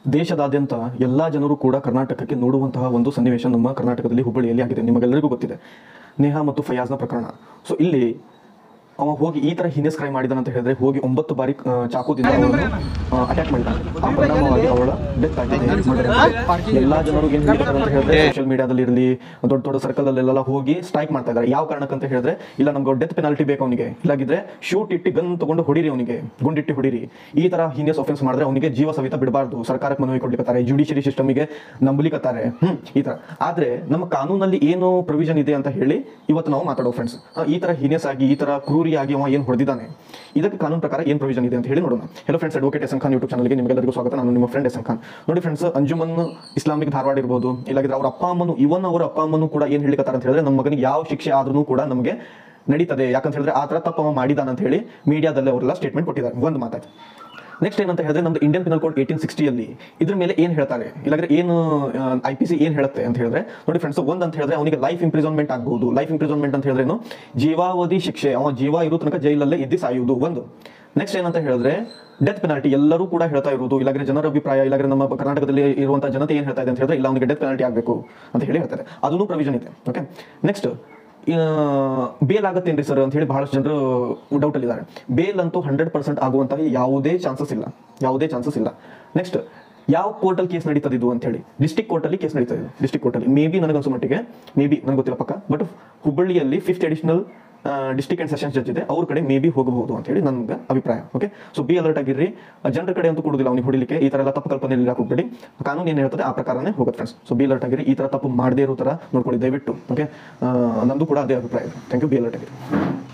ದೇಶದಾದ್ಯಂತ ಎಲ್ಲ ಜನರು ಕೂಡ ಕರ್ನಾಟಕಕ್ಕೆ ನೋಡುವಂತಹ ಒಂದು ಸನ್ನಿವೇಶ ನಮ್ಮ ಕರ್ನಾಟಕದಲ್ಲಿ ಹುಬ್ಬಳ್ಳಿಯಲ್ಲಿ ಆಗಿದೆ ನಿಮಗೆಲ್ಲರಿಗೂ ಗೊತ್ತಿದೆ ನೇಹಾ ಮತ್ತು ಫಯಾಜ್ನ ಪ್ರಕರಣ ಸೊ ಇಲ್ಲಿ ಅವ ಹೋಗಿ ಈ ತರ ಹಿನಿಯಸ್ ಕ್ರೈಮ್ ಮಾಡಿದಾನ ಅಂತ ಹೇಳಿದ್ರೆ ಹೋಗಿ ಒಂಬತ್ತು ಬಾರಿ ಆ, ಚಾಕುದಿಂದ ಅಟ್ಯಾಕ್ ಮಾಡಿದಾನೆ ಆ ಪರಿಣಾಮವಾಗಿ ಅವಳ ಡೆತ್ ಆಗಿದೆ murder ಆಗಿದೆ. ಎಲ್ಲಾ ಜನರು ಏನ್ ಹೇಳ್ತಾರೆ ಅಂತ ಹೇಳಿದ್ರೆ ಸೋಷಿಯಲ್ ಮೀಡಿಯಾದಲ್ಲಿ ಇರಲಿ ದೊಡ್ಡ ದೊಡ್ಡ ಸರ್ಕಲ್ ಅಲ್ಲೆಲ್ಲ ಹೋಗಿ ಸ್ಟ್ರೈಕ್ ಮಾಡ್ತಾ ಇದ್ದಾರೆ ಯಾವ ಕಾರಣಕ್ಕಂತ ಹೇಳಿದ್ರೆ ಇಲ್ಲ ನಮ್ಗೆ ಡೆತ್ ಪೆನಾಲ್ಟಿ ಬೇಕು ಅವನಿಗೆ ಇಲ್ಲಾಗಿದ್ರೆ ಶೂಟ್ ಇಟ್ಟು ಗನ್ ತಗೊಂಡು ಹೊಡಿರಿ ಅವನಿಗೆ ಗುಂಡಿಟ್ಟು ಹೊಡಿರಿ ಈ ತರ ಹಿನಿಯಸ್ ಒಫೆನ್ಸ್ ಮಾಡಿದ್ರೆ ಅವನಿಗೆ ಜೀವ ಸವಿತ ಬಿಡಬಾರ್ದು ಸರ್ಕಾರಕ್ಕೆ ಮನವಿ ಕೊಡ್ಲಿಕ್ಕತ್ತಾರೆ ಜುಡಿಷಿಯರಿ ಸಿಸ್ಟಮ್ಗೆ ನಂಬಲಿಕತ್ತಾರೆ ಹ್ಮ್ ಈ ತರ ಆದ್ರೆ ನಮ್ಮ ಕಾನೂನಲ್ಲಿ ಏನು ಪ್ರೊವಿಷನ್ ಇದೆ ಅಂತ ಹೇಳಿ ಇವತ್ತು ನಾವು ಮಾತಾಡೋ ಫ್ರೆಂಡ್ಸ್ ಈ ತರ ಹಿನಿಯಸ್ ಆಗಿ ಈ ತರ ಕ್ರೂರಿಯಾಗಿ ಅವ ಏನು ಹೊಡೆದಿದ್ದಾನೆ ಇದಕ್ಕೆ ಕಾನೂನು ಪ್ರಕಾರ ಏನು ಪ್ರೊವಿಷನ್ ಇದೆ ಅಂತ ಹೇಳಿ ನೋಡೋಣ hello friends advocate S M Khan YouTube ಚಾನಲ್ಗೆ ನಿಮಗೆಲ್ಲರಿಗೂ ಸ್ವಾಗತ ನಾನು ನಿಮ್ಮ ಫ್ರೆಂಡ್ ಎಸ್ ಎಂ ಖಾನ್ ನೋಡಿ ಫ್ರೆಂಡ್ಸ್ ಅಂಜುಮನ್ ಇಸ್ಲಾಮಿಕ್ ಧಾರವಾಡ ಇರ್ಬೋದು ಇಲ್ಲಾಗಿದ್ರೆ ಅವ್ರ ಅಪ್ಪ ಅಮ್ಮನು ಇವನ್ ಅವರ ಅಪ್ಪ ಅಮ್ಮನು ಕೂಡ ಏನು ಹೇಳಿಕತ್ತಾರ ಅಂತ ಹೇಳಿದ್ರೆ ನಮ್ಮ ಮಗನಿಗೆ ಯಾವ ಶಿಕ್ಷೆ ಆದ್ರೂ ಕೂಡ ನಮಗೆ ನಡೀತದೆ ಯಾಕಂತ ಹೇಳಿದ್ರೆ ಆ ತರ ತಪ್ಪು ಅವ ಮಾಡಿದಾನ ಅಂತ ಹೇಳಿ ಮೀಡಿಯಾದಲ್ಲಿ ಅವರೆಲ್ಲ ಸ್ಟೇಟ್ಮೆಂಟ್ ಕೊಟ್ಟಿದ್ದಾರೆ ಒಂದು ಮಾತಾಯ್ತು ನೆಕ್ಸ್ಟ್ ಏನಂತ ಹೇಳಿದ್ರೆ ನಮ್ದು ಇಂಡಿಯನ್ ಪಿನಲ್ ಕೋಡ್ ಏಯ್ಟೀನ್ ಸಿಕ್ಸ್ಟಿಯಲ್ಲಿ ಇದ್ರ ಮೇಲೆ ಏನು ಹೇಳ್ತಾರೆ ಇಲ್ಲಾಂದ್ರೆ ಏನು ಐ ಪಿ ಸಿ ಏನು ಹೇಳುತ್ತೆ ಅಂತ ಹೇಳಿದ್ರೆ ನೋಡಿ ಫ್ರೆಂಡ್ಸ್ ಒಂದ್ ಅಂತ ಹೇಳಿದ್ರೆ ಅವನಿಗೆ ಲೈಫ್ ಇಂಪ್ರಿಸನ್ಮೆಂಟ್ ಆಗ್ಬಹುದು ಲೈಫ್ ಇಂಪ್ರಿಸನ್ಮೆಂಟ್ ಅಂತ ಹೇಳಿದ್ರೆ ಏನು ಜೀವಾವಧಿ ಶಿಕ್ಷೆ ಅವ ಜೀವ ಇರೋ ತನಕ ಜೈಲಲ್ಲೇ ಇದ್ದು ಸಾಯುವುದು ಒಂದು ನೆಕ್ಸ್ಟ್ ಏನಂತ ಹೇಳಿದ್ರೆ ಡೆತ್ ಪೆನಾಲ್ಟಿ ಎಲ್ಲರೂ ಕೂಡ ಹೇಳ್ತಾ ಇರೋದು ಇಲ್ಲಾಂದ್ರೆ ಜನರ ಅಭಿಪ್ರಾಯ ಇಲ್ಲಾಂದ್ರೆ ನಮ್ಮ ಕರ್ನಾಟಕದಲ್ಲಿ ಇರುವಂತಹ ಜನತೆ ಏನು ಹೇಳ್ತಾ ಇದೆ ಅಂತ ಹೇಳಿದ್ರೆ ಇಲ್ಲ ಅವನಿಗೆ ಡೆತ್ ಪೆನಾಲ್ಟಿ ಆಗಬೇಕು ಅಂತ ಹೇಳಿ ಹೇಳ್ತಾರೆ ಅದನ್ನು ಪ್ರೊವಿಷನ್ ಇದೆ ಓಕೆ ನೆಕ್ಸ್ಟ್ ಬೇಲ್ ಆಗತ್ತೇನ್ರಿ ಸರ್ ಅಂತ ಹೇಳಿ ಬಹಳಷ್ಟು ಜನರು ಡೌಟ್ ಅಲ್ಲಿದ್ದಾರೆ ಬೇಲ್ ಅಂತೂ ಹಂಡ್ರೆಡ್ ಪರ್ಸೆಂಟ್ ಆಗುವಂತಹ ಯಾವುದೇ ಚಾನ್ಸಸ್ ಇಲ್ಲ ಯಾವುದೇ ಚಾನ್ಸಸ್ ಇಲ್ಲ ನೆಕ್ಸ್ಟ್ ಯಾವ ಕೋರ್ಟಲ್ಲಿ ಕೇಸ್ ನಡೀತದೆ ಇದು ಅಂತ ಹೇಳಿ ಡಿಸ್ಟಿಕ್ ಕೋರ್ಟಲ್ಲಿ ಕೇಸ್ ನಡೀತದೆ ಡಿಸ್ಟಿಕ್ ಕೋರ್ಟಲ್ಲಿ ಮೇ ಬಿ ನನಗನ್ಸೋ ಮಟ್ಟಿಗೆ ಮೇ ಬಿ ನನಗೆ ಗೊತ್ತಿಲ್ಲ ಪಕ್ಕ ಬಟ್ ಹುಬ್ಬಳ್ಳಿಯಲ್ಲಿ fifth additional district and sessions judge ಇದೆ ಅವ್ರ ಕಡೆ ಮೇ ಬಿ ಹೋಗಬಹುದು ಅಂತ ಹೇಳಿ ನನ್ನ ಅಭಿಪ್ರಾಯ ಓಕೆ ಸೊ ಬಿ ಅಲರ್ಟ್ ಆಗಿರ್ರಿ ಜನರ ಕಡೆ ಅಂತೂ ಕೊಡುದಿಲ್ಲ ಅವ್ನಿಗೆ ಹೊಡಿಲಿಕ್ಕೆ ಈ ತರ ಎಲ್ಲ ತಪ್ಪು ಕಲ್ಪನೆ ಹೋಗ್ಬೇಡಿ ಕಾನೂನು ಏನು ಹೇಳ್ತದೆ ಆ ಪ್ರಕಾರನೇ ಹೋಗುತ್ತೆ ಫ್ರೆಂಡ್ಸ್ ಸೊ ಬಿ ಅಲರ್ಟ್ ಆಗಿರಿ ಈ ತರ ತಪ್ಪು ಮಾಡದೇ ಇರೋ ತರ ನೋಡ್ಕೊಳ್ಳಿ ದಯವಿಟ್ಟು ಓಕೆ ನಂದು ಕೂಡ ಅದೇ ಅಭಿಪ್ರಾಯ ಇದೆ ಥ್ಯಾಂಕ್ ಯು ಬಿ ಅಲರ್ಟ್ ಆಗಿರಿ